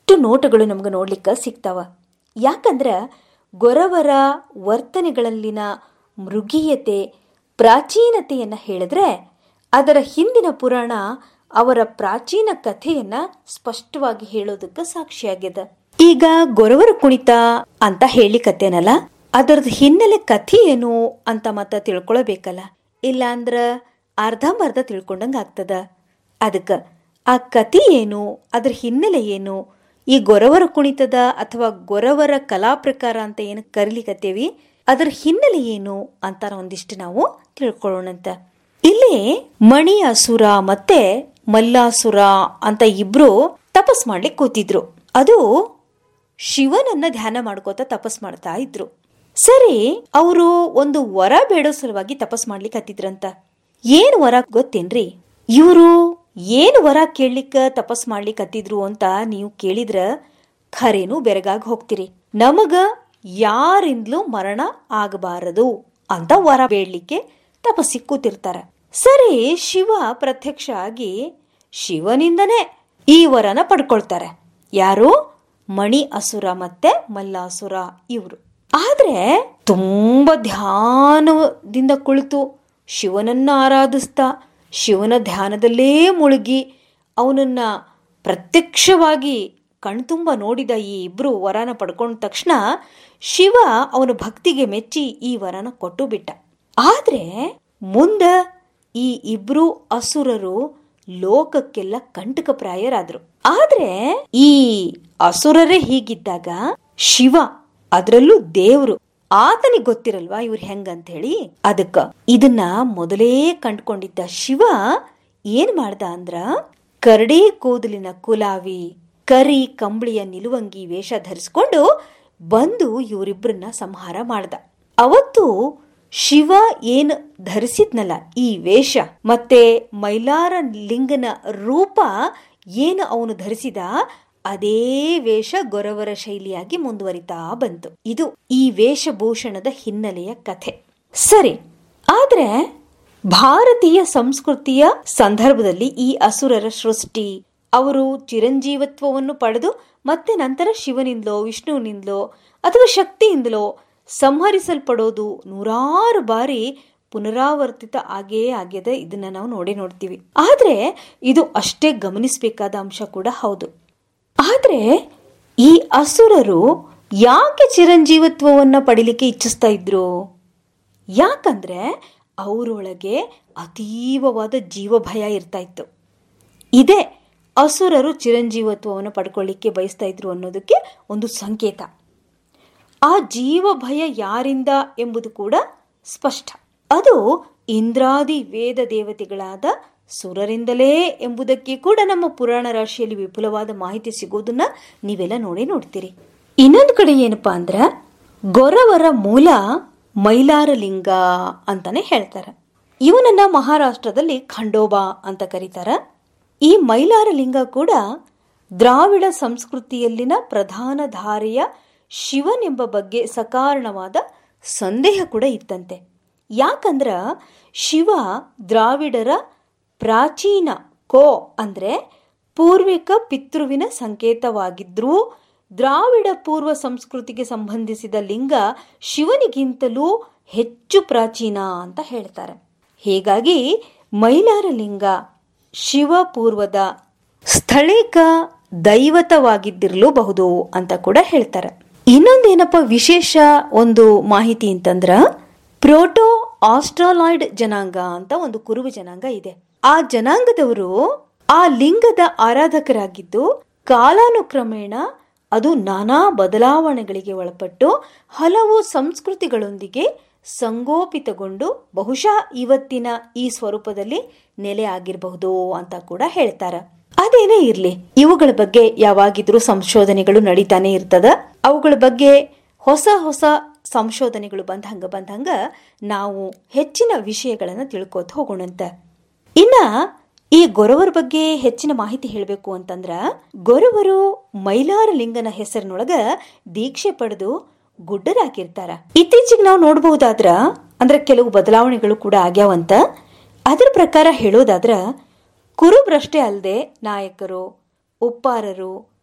ಸಾಕಷ್ಟು ನೋಟಗಳು ನಮ್ಗೆ ನೋಡ್ಲಿಕ್ಕೆ ಸಿಗ್ತಾವ ಯಾಕಂದ್ರ ಗೊರವರ ವರ್ತನೆಗಳಲ್ಲಿನ ಮೃಗೀಯತೆ ಪ್ರಾಚೀನತೆಯನ್ನ ಹೇಳಿದ್ರೆ ಅದರ ಹಿಂದಿನ ಪುರಾಣ ಅವರ ಪ್ರಾಚೀನ ಕಥೆಯನ್ನ ಸ್ಪಷ್ಟವಾಗಿ ಹೇಳೋದಕ್ಕೆ ಸಾಕ್ಷಿಯಾಗ್ಯದ ಈಗ ಗೊರವರ ಕುಣಿತ ಅಂತ ಹೇಳಿಕತ್ತೇನಲ್ಲ ಅದರದ್ದು ಹಿನ್ನೆಲೆ ಕಥೆ ಏನು ಅಂತ ಮತ್ತ ತಿಳ್ಕೊಳ್ಬೇಕಲ್ಲ ಇಲ್ಲ ಅಂದ್ರ ಅರ್ಧಂಬರ್ಧ ತಿಳ್ಕೊಂಡಂಗ ಆಗ್ತದ ಅದಕ್ಕ ಆ ಕಥೆ ಏನು ಅದ್ರ ಹಿನ್ನೆಲೆ ಏನು ಈ ಗೊರವರ ಕುಣಿತದ ಅಥವಾ ಗೊರವರ ಕಲಾ ಪ್ರಕಾರ ಅಂತ ಏನು ಕರಿಲಿಕತ್ತೇವಿ ಅದರ ಹಿನ್ನೆಲೆ ಏನು ಅಂತ ಒಂದಿಷ್ಟು ನಾವು ತಿಳ್ಕೊಳ್ಳೋಣಂತ ಇಲ್ಲಿ ಮಣಿ ಅಸುರ ಮತ್ತೆ ಮಲ್ಲಾಸುರ ಅಂತ ಇಬ್ರು ತಪಸ್ ಮಾಡ್ಲಿಕ್ಕೆ ಕೂತಿದ್ರು ಅದು ಶಿವನನ್ನ ಧ್ಯಾನ ಮಾಡ್ಕೋತ ತಪಸ್ ಮಾಡ್ತಾ ಇದ್ರು ಸರಿ ಅವರು ಒಂದು ವರ ಬೇಡೋ ಸಲುವಾಗಿ ತಪಸ್ ಮಾಡ್ಲಿಕ್ಕೆ ಹತ್ತಿದ್ರಂತ ಏನ್ ವರ ಗೊತ್ತೇನ್ರಿ ಇವರು ಏನ್ ವರ ಕೇಳಲಿಕ್ಕ ತಪಸ್ ಮಾಡ್ಲಿಕ್ಕೆ ಹತ್ತಿದ್ರು ಅಂತ ನೀವು ಕೇಳಿದ್ರ ಖರೇನು ಬೆರಗಾಗಿ ಹೋಗ್ತೀರಿ ನಮಗ ಯಾರಿಂದಲೂ ಮರಣ ಆಗಬಾರದು ಅಂತ ವರ ಬೇಡ್ಲಿಕ್ಕೆ ತಪಸ್ಸಿಗೆ ಕೂತಿರ್ತಾರ ಸರಿ ಶಿವ ಪ್ರತ್ಯಕ್ಷ ಆಗಿ ಶಿವನಿಂದನೇ ಈ ವರನ ಪಡ್ಕೊಳ್ತಾರೆ ಯಾರು ಮಣಿ ಅಸುರ ಮತ್ತೆ ಮಲ್ಲಾಸುರ ಇವರು ಆದ್ರೆ ತುಂಬಾ ಧ್ಯಾನದಿಂದ ಕುಳಿತು ಶಿವನನ್ನ ಆರಾಧಿಸ್ತಾ ಶಿವನ ಧ್ಯಾನದಲ್ಲೇ ಮುಳುಗಿ ಅವನನ್ನ ಪ್ರತ್ಯಕ್ಷವಾಗಿ ಕಣ್ತುಂಬ ನೋಡಿದ ಈ ಇಬ್ರು ವರನ ಪಡ್ಕೊಂಡ ತಕ್ಷಣ ಶಿವ ಅವನ ಭಕ್ತಿಗೆ ಮೆಚ್ಚಿ ಈ ವರನ ಕೊಟ್ಟು ಬಿಟ್ಟ ಆದ್ರೆ ಮುಂದ ಈ ಇಬ್ರು ಅಸುರರು ಲೋಕಕ್ಕೆಲ್ಲ ಕಂಟಕಪ್ರಾಯರಾದ್ರು ಆದ್ರೆ ಈ ಅಸುರರೇ ಹೀಗಿದ್ದಾಗ ಶಿವ ಅದರಲ್ಲೂ ದೇವ್ರು ಆತನಿಗೆ ಗೊತ್ತಿರಲ್ವಾ ಇವ್ರು ಹೆಂಗಂತ ಹೇಳಿ ಅದಕ್ಕ ಇದನ್ನ ಮೊದಲೇ ಕಂಡ್ಕೊಂಡಿದ್ದ ಶಿವ ಏನ್ ಮಾಡ್ದ ಅಂದ್ರ ಕರಡಿ ಕೂದಲಿನ ಕುಲಾವಿ ಕರಿ ಕಂಬಳಿಯ ನಿಲುವಂಗಿ ವೇಷ ಧರಿಸ್ಕೊಂಡು ಬಂದು ಇವರಿಬ್ಬರನ್ನ ಸಂಹಾರ ಮಾಡ್ದ ಅವತ್ತು ಶಿವ ಏನ್ ಧರಿಸಿದ್ನಲ್ಲ ಈ ವೇಷ ಮತ್ತೆ ಮೈಲಾರ ಲಿಂಗನ ರೂಪ ಏನು ಅವನು ಧರಿಸಿದ ಅದೇ ವೇಷ ಗೊರವರ ಶೈಲಿಯಾಗಿ ಮುಂದುವರಿತಾ ಬಂತು ಇದು ಈ ವೇಷಭೂಷಣದ ಹಿನ್ನೆಲೆಯ ಕಥೆ ಸರಿ ಆದ್ರೆ ಭಾರತೀಯ ಸಂಸ್ಕೃತಿಯ ಸಂದರ್ಭದಲ್ಲಿ ಈ ಅಸುರರ ಸೃಷ್ಟಿ ಅವರು ಚಿರಂಜೀವತ್ವವನ್ನು ಪಡೆದು ಮತ್ತೆ ನಂತರ ಶಿವನಿಂದಲೋ ವಿಷ್ಣುವಿನಿಂದಲೋ ಅಥವಾ ಶಕ್ತಿಯಿಂದಲೋ ಸಂಹರಿಸಲ್ಪಡೋದು ನೂರಾರು ಬಾರಿ ಪುನರಾವರ್ತಿತ ಆಗೇ ಆಗ್ಯದ ಇದನ್ನ ನಾವು ನೋಡೇ ನೋಡ್ತೀವಿ ಆದ್ರೆ ಇದು ಅಷ್ಟೇ ಗಮನಿಸಬೇಕಾದ ಅಂಶ ಕೂಡ ಹೌದು ಆದ್ರೆ ಈ ಅಸುರರು ಯಾಕೆ ಚಿರಂಜೀವತ್ವವನ್ನ ಪಡಿಲಿಕ್ಕೆ ಇಚ್ಛಿಸ್ತಾ ಇದ್ರು ಯಾಕಂದ್ರೆ ಅವರೊಳಗೆ ಅತೀವವಾದ ಜೀವಭಯ ಇರ್ತಾ ಇತ್ತು ಇದೇ ಅಸುರರು ಚಿರಂಜೀವತ್ವವನ್ನು ಪಡ್ಕೊಳ್ಳಿಕ್ಕೆ ಬಯಸ್ತಾ ಇದ್ರು ಅನ್ನೋದಕ್ಕೆ ಒಂದು ಸಂಕೇತ ಆ ಜೀವ ಭಯ ಯಾರಿಂದ ಎಂಬುದು ಕೂಡ ಸ್ಪಷ್ಟ ಅದು ಇಂದ್ರಾದಿ ವೇದ ದೇವತೆಗಳಾದ ಸುರರಿಂದಲೇ ಎಂಬುದಕ್ಕೆ ಕೂಡ ನಮ್ಮ ಪುರಾಣ ರಾಶಿಯಲ್ಲಿ ವಿಪುಲವಾದ ಮಾಹಿತಿ ಸಿಗೋದನ್ನ ನೀವೆಲ್ಲ ನೋಡೇ ನೋಡ್ತೀರಿ ಇನ್ನೊಂದು ಕಡೆ ಏನಪ್ಪಾ ಅಂದ್ರ ಗೊರವರ ಮೂಲ ಮೈಲಾರಲಿಂಗ ಅಂತಾನೆ ಹೇಳ್ತಾರೆ ಇವನನ್ನ ಮಹಾರಾಷ್ಟ್ರದಲ್ಲಿ ಖಂಡೋಬಾ ಅಂತ ಕರೀತಾರ ಈ ಮೈಲಾರಲಿಂಗ ಕೂಡ ದ್ರಾವಿಡ ಸಂಸ್ಕೃತಿಯಲ್ಲಿನ ಪ್ರಧಾನ ಧಾರೆಯ ಶಿವನೆಂಬ ಬಗ್ಗೆ ಸಕಾರಣವಾದ ಸಂದೇಹ ಕೂಡ ಇತ್ತಂತೆ ಯಾಕಂದ್ರ ಶಿವ ದ್ರಾವಿಡರ ಪ್ರಾಚೀನ ಕೋ ಅಂದ್ರೆ ಪೂರ್ವಿಕ ಪಿತೃವಿನ ಸಂಕೇತವಾಗಿದ್ರೂ ದ್ರಾವಿಡ ಪೂರ್ವ ಸಂಸ್ಕೃತಿಗೆ ಸಂಬಂಧಿಸಿದ ಲಿಂಗ ಶಿವನಿಗಿಂತಲೂ ಹೆಚ್ಚು ಪ್ರಾಚೀನ ಅಂತ ಹೇಳ್ತಾರೆ ಹೀಗಾಗಿ ಮೈಲಾರ ಲಿಂಗ ಶಿವ ಪೂರ್ವದ ಸ್ಥಳೀಕ ದೈವತವಾಗಿದ್ದಿರಲೂಬಹುದು ಅಂತ ಕೂಡ ಹೇಳ್ತಾರೆ ಇನ್ನೊಂದೇನಪ್ಪ ವಿಶೇಷ ಒಂದು ಮಾಹಿತಿ ಅಂತಂದ್ರ ಪ್ರೋಟೋ ಆಸ್ಟ್ರಾಲಾಯ್ಡ್ ಜನಾಂಗ ಅಂತ ಒಂದು ಕುರುಬ ಜನಾಂಗ ಇದೆ ಆ ಜನಾಂಗದವರು ಆ ಲಿಂಗದ ಆರಾಧಕರಾಗಿದ್ದು ಕಾಲಾನುಕ್ರಮೇಣ ಅದು ನಾನಾ ಬದಲಾವಣೆಗಳಿಗೆ ಒಳಪಟ್ಟು ಹಲವು ಸಂಸ್ಕೃತಿಗಳೊಂದಿಗೆ ಸಂಗೋಪಿತಗೊಂಡು ಬಹುಶಃ ಇವತ್ತಿನ ಈ ಸ್ವರೂಪದಲ್ಲಿ ನೆಲೆ ಆಗಿರಬಹುದು ಅಂತ ಕೂಡ ಹೇಳ್ತಾರೆ ಅದೇನೇ ಇರ್ಲಿ ಇವುಗಳ ಬಗ್ಗೆ ಯಾವಾಗಿದ್ರೂ ಸಂಶೋಧನೆಗಳು ನಡೀತಾನೆ ಇರ್ತದ ಅವುಗಳ ಬಗ್ಗೆ ಹೊಸ ಹೊಸ ಸಂಶೋಧನೆಗಳು ಬಂದಂಗ ಬಂದಂಗ ನಾವು ಹೆಚ್ಚಿನ ವಿಷಯಗಳನ್ನ ತಿಳ್ಕೋತ ಹೋಗೋಣಂತ ಇನ್ನ ಈ ಗೊರವರ ಬಗ್ಗೆ ಹೆಚ್ಚಿನ ಮಾಹಿತಿ ಹೇಳಬೇಕು ಅಂತಂದ್ರ ಗೊರವರು ಮೈಲಾರ ಲಿಂಗನ ಹೆಸರಿನೊಳಗ ದೀಕ್ಷೆ ಪಡೆದು ಗುಡ್ಡರಾಗಿರ್ತಾರ ಇತ್ತೀಚೆಗೆ ನಾವು ನೋಡಬಹುದಾದ್ರ ಅಂದ್ರೆ ಕೆಲವು ಬದಲಾವಣೆಗಳು ಕೂಡ ಆಗ್ಯಾವಂತ ಅದ್ರ ಪ್ರಕಾರ ಹೇಳೋದಾದ್ರ ಕುರುಬ್ರಷ್ಟೇ ಅಲ್ಲದೆ ನಾಯಕರು ಉಪ್ಪಾರರು